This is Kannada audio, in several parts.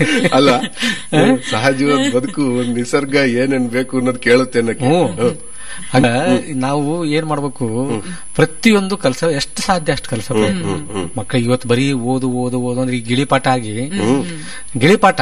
ಅಲ್ಲ ಸಹಜವಾದ ಬದುಕು ಒಂದ್ ನಿಸರ್ಗ ಏನೇನ್ ಬೇಕು ಅನ್ನೋದು ಕೇಳುತ್ತೆ ಅನ್ನಕ್ಕೆ ಹ್ಮ್. ಹಂಗ ನಾವು ಏನ್ ಮಾಡ್ಬೇಕು ಪ್ರತಿಯೊಂದು ಕೆಲಸ ಎಷ್ಟು ಸಾಧ್ಯ ಅಷ್ಟು ಕೆಲಸ ಮಕ್ಕಳಿಗೆ ಇವತ್ತು ಬರೀ ಓದು ಓದು ಓದು ಅಂದ್ರೆ ಈ ಗಿಳಿಪಾಠ ಆಗಿ ಗಿಳಿಪಾಠ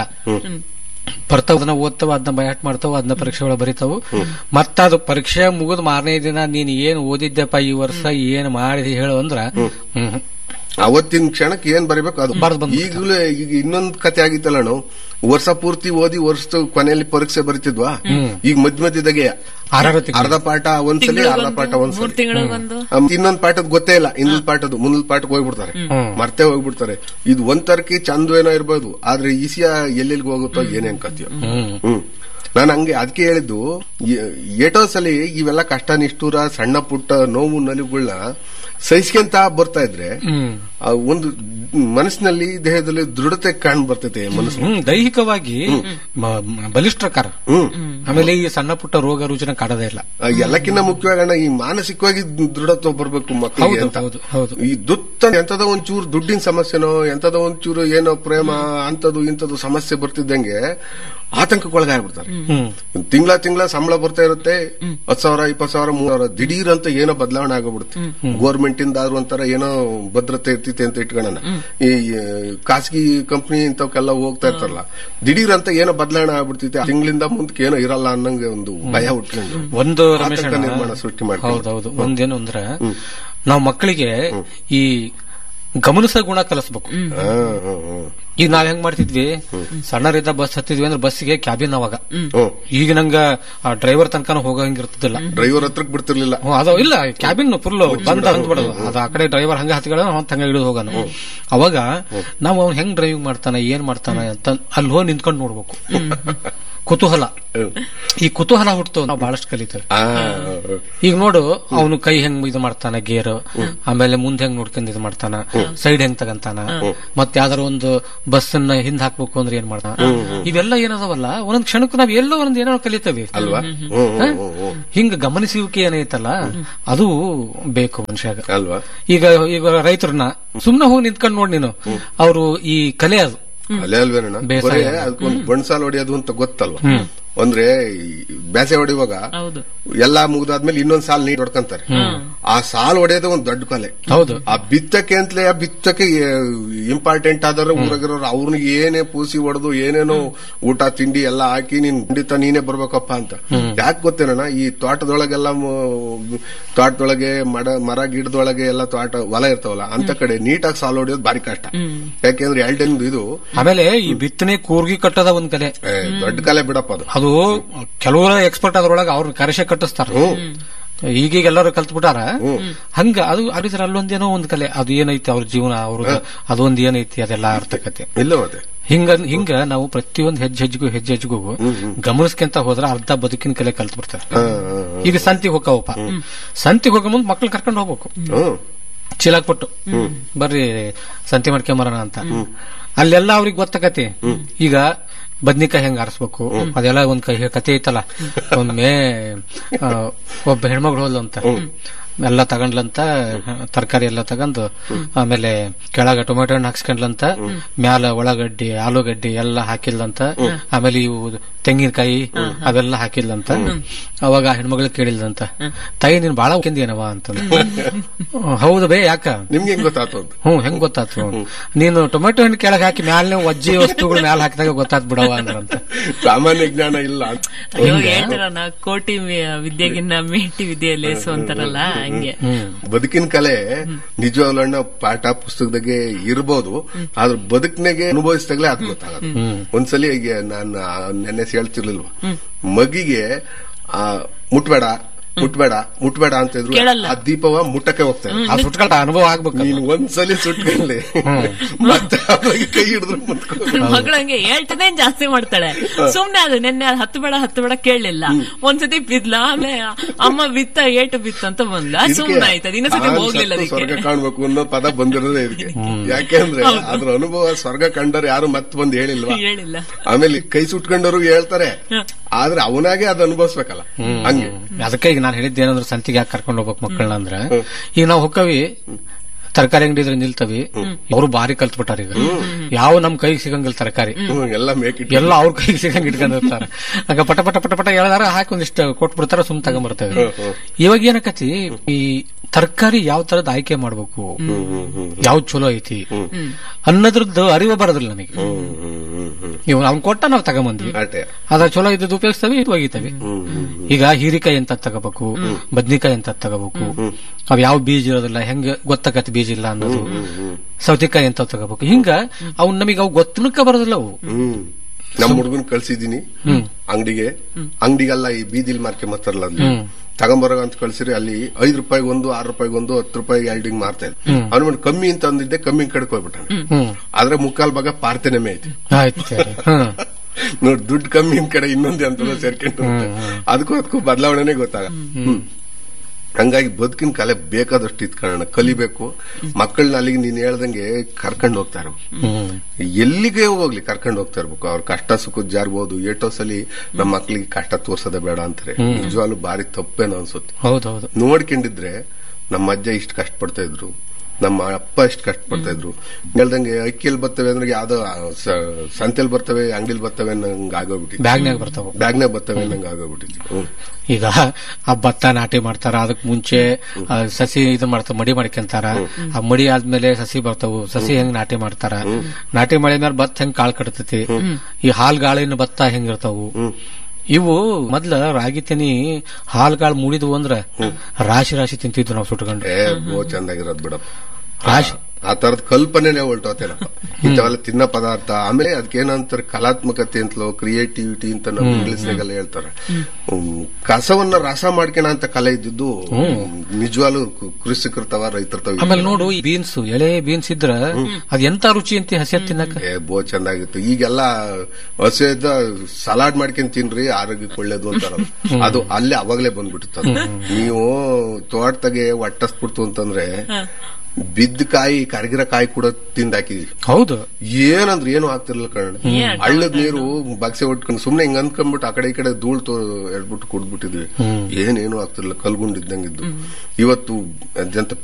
ಬರ್ತಾವ ಅದನ್ನ ಓದ್ತಾವ ಅದನ್ನ ಬಯಾಟ್ ಮಾಡ್ತಾವ ಅದನ್ನ ಪರೀಕ್ಷೆ ಒಳಗೆ ಬರಿತಾವು ಮತ್ತ ಅದು ಪರೀಕ್ಷೆ ಮುಗಿದ್ ಮಾರನೇ ದಿನ ನೀನ್ ಏನ್ ಓದಿದ್ದೆಪ್ಪ ಈ ವರ್ಷ ಏನ್ ಮಾಡಿದೆ ಹೇಳು ಅಂದ್ರ ಹ್ಮ್ ಅವತ್ತಿನ ಕ್ಷಣಕ್ಕೆ ಏನ್ ಬರಿಬೇಕು ಅದು ಬರ್ದ್ ಬಂದ್ಬಿಡ್ತು. ಈಗಲೂ ಈಗ ಇನ್ನೊಂದ್ ಕತೆ ಆಗಿತ್ತಲ್ಲ ನಾವು ವರ್ಷ ಪೂರ್ತಿ ಓದಿ ವರ್ಷದ ಕೊನೆಯಲ್ಲಿ ಪರೀಕ್ಷೆ ಬರಿತಿದ್ವಾ ಈಗ ಮಧ್ಯ ಮಧ್ಯದಾಗೆ ಆರಾರತಿ ಅರ್ಧ ಪಾಠ ಒಂದ್ಸಲಿ ಅರ್ಧ ಪಾಠ ಮೂರ್ ಒಂದ್ಸಲಿ ತಿಂಗಳಿಗೊಂದು ಆಮ್, ಇನ್ನೊಂದ್ ಪಾಠದ ಗೊತ್ತೇ ಇಲ್ಲ ಇನ್ನೊಂದ್ ಪಾಠದ್ದು ಮುಂದೊಂದ್ ಪಾಠಕ್ಕೆ ಹೋಗ್ಬಿಡ್ತಾರೆ ಮರ್ತೇ ಹೋಗ್ಬಿಡ್ತಾರೆ ಇದು ಒಂದ್ ತರಕಿ ಚಂದ ಇರ್ಬೋದು ಆದ್ರೆ ಈಸಿಯ ಎಲ್ಲೆಲ್ಗೆ ಹೋಗುತ್ತೋ ಏನೇನ್ ಕತಿಯೋ ಹ್ಮ್ ನಾನು ಹಂಗೆ ಅದಕ್ಕೆ ಹೇಳಿದ್ದು ಎ- ಏಟೋ ಸಲಿ ಇವೆಲ್ಲ ಕಷ್ಟ ನಿಷ್ಠೂರ ಸಣ್ಣ ಪುಟ್ಟ ನೋವು ನಲಿವುಗಳನ್ನ ಸಹಿಸ್ಕೊಂತ ಬರ್ತಾ ಇದ್ರೆ ಹ್ಮ್ ಆ ಒಂದು ಮನಸ್ಸಿನಲ್ಲಿ ದೇಹದಲ್ಲಿ ದೃಢತೆ ಕಾಣ್ ಬರ್ತೈತೆ ಮನಸ್ಸು ಹ್ಮ್ ದೈಹಿಕವಾಗಿ ಮ- ಮ- ಬಲಿಷ್ಠಕಾರ ಆಮೇಲೆ ಈ ಸಣ್ಣ ಪುಟ್ಟ ರೋಗ ರುಜಿನ ಕಾಡದೇ ಇಲ್ಲ ಆ, ಎಲ್ಲಕ್ಕಿಂತ ಮುಖ್ಯವಾಗಿ ಅಣ್ಣ ಈ ಮಾನಸಿಕವಾಗಿ ದೃಢತ್ವ ಬರ್ಬೇಕು ಮಕ್ಕಳಿಗೆ ಹೌದು, ಅಂತ ಹೌದು, ಹೌದು. ಈ ದುತ್ತ ಎಂತದೋ ಒಂಚೂರು ದುಡ್ಡಿನ ಸಮಸ್ಯೆನೋ ಎಂತದೋ ಒಂಚೂರು ಏನೋ ಪ್ರೇಮ ಅಂತದು ಇಂಥದ್ದು ಸಮಸ್ಯೆ ಬರ್ತಿದ್ದಂಗೆ ಆತಂಕಕ್ಕೊಳಗಾಗ್ಬಿಡ್ತಾರೆ ತಿಂಗಳ ತಿಂಗಳ ಸಂಬಳ ಬರ್ತಾ ಇರುತ್ತೆ ಹತ್ತು ಸಾವಿರ ಇಪ್ಪತ್ತು ಸಾವಿರ ಮೂರ್ ಸಾವಿರ ದಿಢೀರ್ ಅಂತ ಏನೋ ಬದಲಾವಣೆ ಆಗೋಗ್ಬಿಡುತ್ತೆ ಗೋರ್ಮೆಂಟ್ ಇಂದ ಆದ್ರೂ ಒಂಥರ ಏನೋ ಭದ್ರತೆ ಇರ್ತೈತೆ ಅಂತ ಇಟ್ಕೊಳ್ಳೋಣ ಈ ಆ, ಖಾಸಗಿ ಕಂಪನಿ ಇಂಥವಕ್ಕೆಲ್ಲ ಹೋಗ್ತಾ ಇರ್ತಾರಲ್ಲ ದಿಢೀರ್ ಅಂತ ಏನೋ ಬದಲಾವಣೆ ಆಗ್ಬಿಡ್ತೈತೆ ತಿಂಗಳಿಂದ ಮುಂದಕ್ಕೆ ಏನೋ ಇರಲ್ಲ ಅನ್ನಂಗೆ ಒಂದು ಭಯ ಹುಟ್ಕೊಂಡು ಒಂದು ರಮೇಶ್ ಆತಂಕ ಅಣ್ಣ, ನಿರ್ಮಾಣ ಸೃಷ್ಟಿ ಮಾಡ್ಕೊಂಡು. ಹೌದೌದು ಒಂದೇನು ಅಂದ್ರೆ ನಾವು ಮಕ್ಕಳಿಗೆ ಈ ಗಮನಿಸೋ ಗುಣ ಕಲಿಸ್ಬೇಕು ಹಾ, ಹಾ, ಹಾ. ಈಗ ನಾವ್ ಹೆಂಗ್ ಮಾಡ್ತಿದ್ವಿ ಸಣ್ಣರಿದ್ದ ಬಸ್ ಹತ್ತಿದ್ವಿ ಅಂದ್ರೆ ಬಸ್ಸಿಗೆ ಕ್ಯಾಬಿನ್ ಅವಾಗ ಹ್ಮ್ ಈಗ ನಂಗ ಆ ಡ್ರೈವರ್ ತನಕ ಹೋಗಂಗಿರ್ತಿದ್ದಿಲ್ಲ ಡ್ರೈವರ್ ಹತ್ರಕ್ ಬಿಡ್ತಿರ್ಲಿಲ್ಲ ಹ್ಮ್, ಅದು ಇಲ್ಲ ಕ್ಯಾಬಿನ್ ಫುಲ್ ಬಂದ ಬಂದ್ಬಿಡೋದು ಅದು ಆ ಕಡೆ ಡ್ರೈವರ್ ಹಂಗ ಹತ್ಕೊಳ್ಳೋ ಅವ್ನ್ ಹಂಗ ಇಳಿದು ಹೋಗೋಣ ಅವಾಗ ನಾವು ಅವ್ನ್ ಹೆಂಗ್ ಡ್ರೈವಿಂಗ್ ಮಾಡ್ತಾನ ಏನ್ ಮಾಡ್ತಾನ ಅಂತ ಅಲ್ಲಿ ಹೋಗಿ ನಿಂತ್ಕೊಂಡು ನೋಡ್ಬೇಕು ಕುತೂಹಲ ಈ ಕುತೂಹಲ ಹುಟ್ಟು ನಾವು ಬಹಳಷ್ಟು ಕಲಿತೇವೆ ಆ, ಈಗ ನೋಡು ಅವನು ಕೈ ಹೆಂಗ್ ಇದು ಮಾಡ್ತಾನ ಗೇರ್ ಆಮೇಲೆ ಮುಂದೆ ಹೆಂಗ್ ನೋಡ್ಕೊಂಡ್ ಇದು ಮಾಡ್ತಾನ ಸೈಡ್ ಹೆಂಗ್ ತಗಂತಾನ ಮತ್ ಯಾವ್ದಾರ ಒಂದು ಬಸ್ ಅನ್ನ ಹಿಂದ್ ಹಾಕ್ಬೇಕು ಅಂದ್ರೆ ಏನ್ ಮಾಡ್ತಾನ ಇವೆಲ್ಲ ಏನದವಲ್ಲ ಒಂದೊಂದ್ ಕ್ಷಣಕ್ಕೂ ನಾವ್ ಎಲ್ಲೋ ಒಂದ್ ಏನೋ ಕಲಿತೇವೆ ಅಲ್ವಾ ಹ್ಮ್, ಹ್ಮ್, ಹ್ಮ್, ಹ್ಮ್. ಹಿಂಗ ಗಮನಿಸುವಿಕೆ ಏನೈತಲ್ಲ ಅದು ಬೇಕು ಮನುಷ್ಯಾಗ ಅಲ್ವಾ ಈಗ ಈಗ ರೈತರನ್ನ ಸುಮ್ನೆ ಹೋಗಿ ನಿಂತ್ಕೊಂಡ್ ನೋಡ್ ನೀನು ಅವರು ಈ ಕಲೆ ಅದು ಅಲ್ಲೇ ಅಲ್ವೇನಣ್ಣ ಬೇಸಾಯ. ಬರೀ ಅದಕ್ಕೊಂದು ಬಣ್ಸಾಲ್ ಹೊಡೆಯೋದು ಅಂತ ಗೊತ್ತಲ್ವಾ ಅಂದ್ರೆ ಈ ಬ್ಯಾಸೆ ಹೊಡೆಯುವಾಗ ಹೌದು ಎಲ್ಲಾ ಮುಗ್ದಾದ್ಮೇಲೆ ಇನ್ನೊಂದ್ ಸಾಲ್ ನೀಟ್ ಹೊಡ್ಕಂತಾರೆ ಆ ಸಾಲ್ ಹೊಡೆಯೋದು ಒಂದ್ ದೊಡ್ಡ ಕಲೆ ಹೌದು ಆ ಬಿತ್ತಕ್ಕೆ ಅಂತಲೇ ಆ ಬಿತ್ತಕ್ಕೆ ಇಂಪಾರ್ಟೆಂಟ್ ಆದ್ರೆ ಊರಾಗಿರೋರು ಅವ್ರನ್ನ ಏನೇ ಪೂಸಿ ಹೊಡೆದು ಏನೇನೋ ಊಟ ತಿಂಡಿ ಎಲ್ಲ ಹಾಕಿ ನೀನ್ ಖಂಡಿತ ನೀನೇ ಬರ್ಬೇಕಪ್ಪ ಅಂತ ಯಾಕೆ ಗೊತ್ತೇನಣ್ಣ ಈ ತೋಟದೊಳಗೆಲ್ಲ ಮ- ತೋಟದೊಳಗೆ ಮಡ ಮರ ಗಿಡದೊಳಗೆ ಎಲ್ಲ ತೋಟ ಹೊಲ ಇರ್ತಾವಲ್ಲ ಅಂತ ಕಡೆ ನೀಟಾಗಿ ಸಾಲ್ ಹೊಡೆಯೋದು ಬಾರಿ ಕಷ್ಟ ಯಾಕೆಂದ್ರೆ ಎರಡನೇದು ಇದು ಆಮೇಲೆ ಈ ಬಿತ್ತನೆ ಕೂರ್ಗಿ ಕಟ್ಟದ ಒಂದ್ ಕಲೆ ಏ, ದೊಡ್ಡ ಕಲೆ ಬಿಡಪ್ಪ ಅದು ಅದು ಕೆಲವರು ಎಕ್ಸ್ಪರ್ಟ್ ಅದ್ರೊಳಗೆ ಅವ್ರ ಕರೆಸೆ ಕಟ್ಟಿಸ್ತಾರ ಈಗೀಗ ಎಲ್ಲರೂ ಕಲ್ತ್ಬಿಟ್ಟಾರ ಹಂಗ ಅದು ಅದ್ರ ಅಲ್ಲೊಂದೇನೋ ಒಂದ್ ಕಲೆ ಅದು ಏನೈತಿ ಅವ್ರ ಜೀವನ ಅವ್ರ ಅದೊಂದ್ ಏನೈತಿ ಅದೆಲ್ಲ ಅರ್ಥಕತೆ ಇಲ್ಲ ಮತ್ತೆ ಹಿಂಗ ಹಿಂಗ ನಾವು ಪ್ರತಿಯೊಂದ್ ಹೆಜ್ಜೆ ಹೆಜ್ಜೆಗೂ ಹೆಜ್ಜೆ ಹೆಜ್ಜೆಗೂ ಗಮನಿಸ್ಕೊಂತ ಹೋದ್ರ ಅರ್ಧ ಬದುಕಿನ ಕಲೆ ಕಲ್ತ್ ಬಿಡ್ತಾರೆ ಹಾ, ಹಾ, ಹಾ. ಈಗ ಸಂತಿಗೆ ಹೋಗವಪ್ಪ ಸಂತಿಗೆ ಹೋಗೋ ಮುಂದ್ ಮಕ್ಳು ಕರ್ಕೊಂಡು ಹೋಗ್ಬೇಕು ಹ್ಮ್ ಚೀಲಾಕ್ ಕೊಟ್ಟು ಬರ್ರಿ ಸಂತಿ ಮಾಡ್ಕೊಂಬರೋಣ ಅಂತ ಅಲ್ಲೆಲ್ಲ ಅವ್ರಿಗೆ ಗೊತ್ತಾಗತಿ ಈಗ ಬದ್ನಿಕಾಯಿ ಹೆಂಗ್ ಆರಿಸ್ಬೇಕು ಅದೆಲ್ಲ ಒಂದ್ ಕೈ ಕತೆ ಐತಲ್ಲ ಒಮ್ಮೆ ಆ, ಒಬ್ಬ ಹೆಣ್ಮಗಳು ಹೋದ್ಲಂತ ಎಲ್ಲ ತಗೊಂಡ್ಲಂತ ತರಕಾರಿ ಎಲ್ಲ ತಗೊಂಡು ಆಮೇಲೆ ಕೆಳಗ ಟೊಮೆಟೊ ಹಣ್ಣು ಹಾಕ್ಸ್ಕೊಂಡ್ಲಂತ ಮ್ಯಾಲ ಉಳ್ಳಾಗಡ್ಡಿ ಆಲೂಗಡ್ಡಿ ಎಲ್ಲ ಹಾಕಿದ್ಲಂತ ಆಮೇಲೆ ಇವು ತೆಂಗಿನಕಾಯಿ ಅವೆಲ್ಲ ಹಾಕಿದ್ಲಂತ ಅವಾಗ ಆ ಹೆಣ್ಮಗಳು ಕೇಳಿದ್ಲಂತ ತಾಯಿ ನೀನ್ ಬಾಳ ಏನವ ಅಂತ ಹೌದು ಬೇ ಯಾಕ ನಿಮ್ಗೆ ಹೆಂಗ್ ಗೊತ್ತಾತು ಅಂತ ಹ್ಮ್ ಹೆಂಗ್ ಗೊತ್ತಾತು ನೀನು ಟೊಮೆಟೊ ಹಣ್ಣು ಕೆಳಗೆ ಹಾಕಿ ಮ್ಯಾಲ ವಜ್ಜಿ ವಸ್ತುಗಳು ಮ್ಯಾಲ ಹಾಕಿದಾಗ ಗೊತ್ತಾತ್ ಬಿಡವ ಅಂದ್ರಂತ ಸಾಮಾನ್ಯ ಜ್ಞಾನ ಇಲ್ಲ ಅಂತ. ಅಯ್ಯೋ ಹೇಳ್ತಾರಲ್ಲ ಕೋಟಿ ವಿ- ವಿದ್ಯೆಗಿನ್ನ ಮೇಟಿ ವಿದ್ಯೆ ಲೇಸು ಅಂತಾರಲ್ಲ ಹಂಗೆ ಬದುಕಿನ ಕಲೆ ನಿಜವಾಗ್ಲೂ ಅಣ್ಣ ಪಾಠ ಪುಸ್ತಕದಾಗೆ ಇರ್ಬೋದು ಆದ್ರೆ ಬದುಕಿನಾಗೆ ಅನುಭವಿಸಿದಾಗಲೇ ಅದು ಗೊತ್ತಾಗದು ಒಂದ್ಸಲಿ ಈಗ ನಾನು ನೆನ್ನೆ ಹೇಳ್ತಿರ್ಲಿಲ್ವಾ ಮಗಿಗೆ ಆ ಮುಟ್ಬೇಡ ಮುಟ್ಬೇಡ ಮುಟ್ಬೇಡ ಅಂತ ಇದ್ರು ಕೇಳಲ್ಲ. ಆ ದೀಪವ ಮುಟ್ಟಕ್ಕೆ ಹೋಗ್ತಾರೆ ಆ ಸುಟ್ಕೊಂಡ ಅನುಭವ ಆಗ್ಬೇಕು ನೀನ್ ಒಂದ್ಸಲಿ ಸುಟ್ಕೊಳ್ಳಿ ಮತ್ತೆ ಅವಾಗ ಕೈ ಹಿಡಿದ್ರು ಮುಟ್ಕೊ ಮಗಳು ಹಂಗೆ ಹೇಳ್ತದೆ ಜಾಸ್ತಿ ಮಾಡ್ತಾಳೆ ಸುಮ್ನೆ ಅದು ನಿನ್ನೆ ಅದು ಹತ್ತು ಬೇಡ ಹತ್ತು ಬೇಡ ಕೇಳಲಿಲ್ಲ ಒಂದ್ಸತಿ ಬಿದ್ಲ ಆಮೇಲೆ ಅಮ್ಮ ಬಿತ್ತ ಏಟು ಬಿತ್ತ ಅಂತ ಬಂದ ಸುಮ್ನೆ ಆಯ್ತದ ಇನ್ನೊಂದ್ಸತಿ ನಾನ್ ಹೋಗ್ಲಿಲ್ಲ ಸತ್ತು ಸ್ವರ್ಗ ಅದಕ್ಕೆ ಕಾಣ್ಬೇಕು ಅನ್ನೋ ಪದ ಬಂದಿರೋದೇ ಇದಕ್ಕೆ ಯಾಕೆಂದ್ರೆ ಅದ್ರ ಅನುಭವ ಸ್ವರ್ಗ ಕಂಡರು ಯಾರು ಮತ್ತೆ ಬಂದು ಹೇಳಿಲ್ವಾ ಹೇಳಿಲ್ಲ ಆಮೇಲೆ ಕೈ ಸುಟ್ಕೊಂಡವ್ರು ಹೇಳ್ತಾರೆ ಆದ್ರೆ ಅವನಾಗೆ ಅದು ಅನುಭವಿಸ್ಬೇಕಲ್ಲ ಹಂಗೆ ಅದಕ್ಕೆ ಈಗ ನಾನು ಹೇಳಿದ್ದೇನಂದ್ರೆ ಸಂತಿಗೆ ಯಾಕೆ ಕರ್ಕೊಂಡು ಹೋಗ್ಬೇಕು ಮಕ್ಕಳನ್ನ ಅಂದ್ರೆ ಈಗ ನಾವು ಹೊಕ್ಕವಿ ತರಕಾರಿ ಅಂಗಡಿ ಇದ್ರೆ ನಿಲ್ತವಿ ಅವರು ಬಾರಿ ಕಲ್ತ್ಬಿಟ್ಟಾರ ಈಗ ಯಾವ ನಮ್ ಕೈಗೆ ಸಿಗಂಗಿಲ್ಲ ತರಕಾರಿ ಹ್ಮ್, ಎಲ್ಲ ಮೇಕಿಟ್ ಎಲ್ಲ ಅವ್ರ ಕೈಗೆ ಸಿಗಂಗ್ ಇಟ್ಕೊಂಡಿರ್ತಾರ ಆಗ ಪಟ ಪಟ ಪಟ ಪಟ ಎಳ್ದಾರ ಹಾಕಿ ಒಂದಿಷ್ಟು ಕೊಟ್ಬಿಡ್ತಾರ ಸುಮ್ ತಗೊಂಬರ್ತೇವೆ ಇವಾಗ ಏನಕತಿ ಈ ತರಕಾರಿ ಯಾವ ತರದ್ ಆಯ್ಕೆ ಮಾಡ್ಬೇಕು ಯಾವ್ದು ಚಲೋ ಐತಿ ಅನ್ನೋದ್ರದ್ದು ಅರಿವು ಬರೋದಿಲ್ಲ ನನಗೆ ಇವ್ ಅವ್ನ್ ಕೊಟ್ಟ ನಾವ್ ತಗೊಂಬಂದ್ವಿ ಆಟೆ ಅದ ಚಲೋ ಇದ್ದದ್ದು ಉಪಯೋಗಿಸ್ತೇವೆ ಇದು ಒಗಿತೇವೆ ಈಗ ಹೀರಿಕಾಯಿ ಅಂತ ತಗೋಬೇಕು ಬದ್ನಿಕಾಯಿ ಅಂತ ತಗೋಬೇಕು ಅವ್ ಯಾವ ಬೀಜ ಇರೋದಿಲ್ಲ ಹೆಂಗ ಗೊತ್ತಾಗತ್ತೆ ಬೀಜ ಇಲ್ಲ ಅನ್ನೋದು ಸೌತೆಕಾಯಿ ಅಂತ ತಗೋಬೇಕು ಹಿಂಗ ಅವ್ ನಮಗೆ ಅವು ಗೊತ್ತನಕ್ಕ ಬರೋದಿಲ್ಲ ಅವು ಹ್ಮ್ ನಮ್ಮ ಹುಡುಗನ್ ಕಳ್ಸಿದೀನಿ ಅಂಗಡಿಗೆ ಅಂಗಡಿಗೆಲ್ಲ ಈ ಬೀದಿಲ್ ಮಾರ್ಕೆ ಮಾತಾರಲ್ಲ ಅಲ್ಲಿ ತಗೊಂಬರೋ ಅಂತ ಕಳ್ಸಿರಿ ಅಲ್ಲಿ ಐದ್ ರೂಪಾಯಿಗೆ ಒಂದು ಆರು ರೂಪಾಯಿಗೆ ಒಂದು ಹತ್ತು ರೂಪಾಯಿಗೆ ಎರಡಿಂಗ್ ಮಾರ್ತಾ ಇದ್ದೆ ಅವ್ನು ಮಾಡಿ ಕಮ್ಮಿ ಅಂತ ಅಂದಿದ್ದೆ ಕಮ್ಮಿ ಕಡೆಗೆ ಹೋಗ್ಬಿಟ್ಟಾನೆ ಆದ್ರೆ ಮುಕ್ಕಾಲ್ ಭಾಗ ಪಾರ್ತೇನೆ ಐತಿ ಆಯ್ತು ಸರಿ ಹ್ಮ್ ನೋಡ್ ದುಡ್ಡು ಕಮ್ಮಿ ಇನ್ ಕಡೆ ಇನ್ನೊಂದೇ ಅಂತ ಸೇರ್ಕೊಂಡು ಅದಕ್ಕೂ ಅದಕ್ಕೂ ಬದಲಾವಣೆನೆ ಗೊತ್ತಾಗ ಹ್ಮ್. ಹಂಗಾಗಿ ಬದುಕಿನ ಕಲೆ ಬೇಕಾದಷ್ಟು ಇತ್ಕೊಳ್ಳೋಣ ಕಲಿಬೇಕು ಮಕ್ಕಳನ್ನ ಅಲ್ಲಿಗೆ ನೀನ್ ಹೇಳ್ದಂಗೆ ಕರ್ಕೊಂಡು ಹೋಗ್ತಾ ಇರ್ಬೇಕು ಹ್ಮ್ ಎಲ್ಲಿಗೆ ಹೋಗ್ಲಿ ಕರ್ಕೊಂಡು ಹೋಗ್ತಾ ಇರ್ಬೇಕು ಅವ್ರ ಕಷ್ಟ ಸುಖದ ಜಾರ್ಬೋದು ಏಟೋ ಸಲಿ ನಮ್ಮ ಮಕ್ಳಿಗೆ ಕಷ್ಟ ತೋರ್ಸೋದೇ ಬೇಡ ಅಂತಾರೆ ನಿಜವಾಗ್ಲೂ ಬಾರಿ ತಪ್ಪೇನೋ ಅನ್ಸುತ್ತೆ ಹೌದೌದು ನೋಡ್ಕೊಂಡಿದ್ರೆ ನಮ್ಮ ಅಜ್ಜ ಇಷ್ಟು ಕಷ್ಟಪಡ್ತಾ ಇದ್ರು ನಮ್ಮ ಅಪ್ಪ ಇಷ್ಟು ಕಷ್ಟಪಡ್ತಾ ಇದ್ರು ಹೇಳ್ದಂಗೆ ಅಕ್ಕಿಯಲ್ಲಿ ಬರ್ತವೆ ಅಂದ್ರೆ ಯಾವ್ದೋ ಸ- ಸಂತೆಯಲ್ಲಿ ಬರ್ತವೆ ಅಂಗಡಿಲಿ ಬರ್ತವೆ ನಂಗೆ ಆಗೋಗ್ಬಿಟ್ಟಿತ್ತು ಬ್ಯಾಗ್ನಾಗ ಬರ್ತಾವ ಬ್ಯಾಗ್ನಾಗ ಬರ್ತವೆ ನಂಗೆ ಆಗೋಗ್ಬಿಟ್ಟಿತ್ತು ಹ್ಮ್. ಈಗ ಆ ಭತ್ತ ನಾಟಿ ಮಾಡ್ತಾರ ಅದಕ್ ಮುಂಚೆ ಆ, ಸಸಿ ಇದು ಮಾಡ್ತಾರ ಮಡಿ ಮಾಡ್ಕೊಂತಾರ ಆ ಮಡಿ ಆದ್ಮೇಲೆ ಸಸಿ ಬರ್ತಾವು ಸಸಿ ಹೆಂಗ್ ನಾಟಿ ಮಾಡ್ತಾರ ನಾಟಿ ಮಾಡಿದ್ಮೇಲೆ ಭತ್ತ ಹೆಂಗ್ ಕಾಳ್ ಕಟ್ತತಿ ಈ ಹಾಲ್ ಗಾಳಿನ ಭತ್ತ ಹೆಂಗಿರ್ತಾವು ಇವು ಮೊದ್ಲ ರಾಗಿ ತೆನಿ ಹಾಲ್ಗಾಳ್ ಮೂಡಿದ್ವು ಅಂದ್ರ ರಾಶಿ ರಾಶಿ ತಿಂತಿದ್ವು ನಾವು ಸುಟ್ಕೊಂಡು ಏ ಬೋ ಚಂದಾಗಿರೋದ್ ಬಿಡಪ್ಪ ರಾಶಿ ಆ ತರದ ಕಲ್ಪನೆನೇ ಹೊಲ್ಟೋತೇನಪ್ಪ ಇಂಥವೆಲ್ಲ ತಿನ್ನ ಪದಾರ್ಥ ಆಮೇಲೆ ಅದಕ್ಕೇನಂತಾರೆ ಕಲಾತ್ಮಕತೆ ಅಂತಲೋ ಕ್ರಿಯೇಟಿವಿಟಿ ಅಂತ ನಾವು ಇಂಗ್ಲಿಷ್ ನಾಗೆಲ್ಲ ಹೇಳ್ತಾರೆ ಹ್ಮ್, ಕಸವನ್ನ ರಸ ಮಾಡ್ಕೊಳ ಅಂತ ಕಲೆ ಇದ್ದಿದ್ದು ನಿಜವಾಗ್ಲೂ ಕು- ಕೃಷಿಕರ್ತವ ರೈತರ್ತವ ಆಮೇಲೆ ನೋಡು ಈ ಬೀನ್ಸ್ ಎಳೆ ಬೀನ್ಸ್ ಇದ್ರ ಅದ್ ಎಂತ ರುಚಿ ಅಂತ ಹಸಿ ತಿನ್ನಕ ಏ ಬೋ ಚಂದಾಗಿತ್ತು ಈಗೆಲ್ಲ ಹಸಿದ ಸಲಾಡ್ ಮಾಡ್ಕೊಂಡ್ ತಿನ್ರಿ ಆರೋಗ್ಯಕ್ಕೆ ಒಳ್ಳೇದು ಅಂತಾರ ಅದು ಅಲ್ಲೇ ಅವಾಗ್ಲೇ ಬಂದ್ಬಿಟ್ಟಿತ್ತು ಅದು. ನೀವು ತೋಟದಾಗೆ ಒಟ್ಟಸ್ಬಿಡ್ತು ಅಂತಂದ್ರೆ ಬಿದ್ದ ಕಾಯಿ ಕರಗಿರ ಕಾಯಿ ಕೂಡ ತಿಂದಾಕಿದ್ವಿ ಹೌದು ಏನಂದ್ರೆ ಏನು ಆಗ್ತಿರ್ಲಿಲ್ಲ ಕಣ ಹಳ್ಳದ ನೀರು ಬಗ್ಸೆ ಹೊಟ್ಕೊಂಡು ಸುಮ್ನೆ ಹಿಂಗ್ ಅಂದ್ಕೊಂಡ್ಬಿಟ್ಟು ಆ ಕಡೆ ಈ ಕಡೆ ಧೂಳ್ ತೋ ಎಡ್ಬಿಟ್ಟು ಕುಡ್ಬಿಟ್ಟಿದ್ವಿ ಏನೇನು ಆಗ್ತಿರ್ಲಿಲ್ಲ ಕಲ್ಗುಂಡಿದ್ದಂಗಿದ್ದು ಇವತ್ತು ಅದಂತ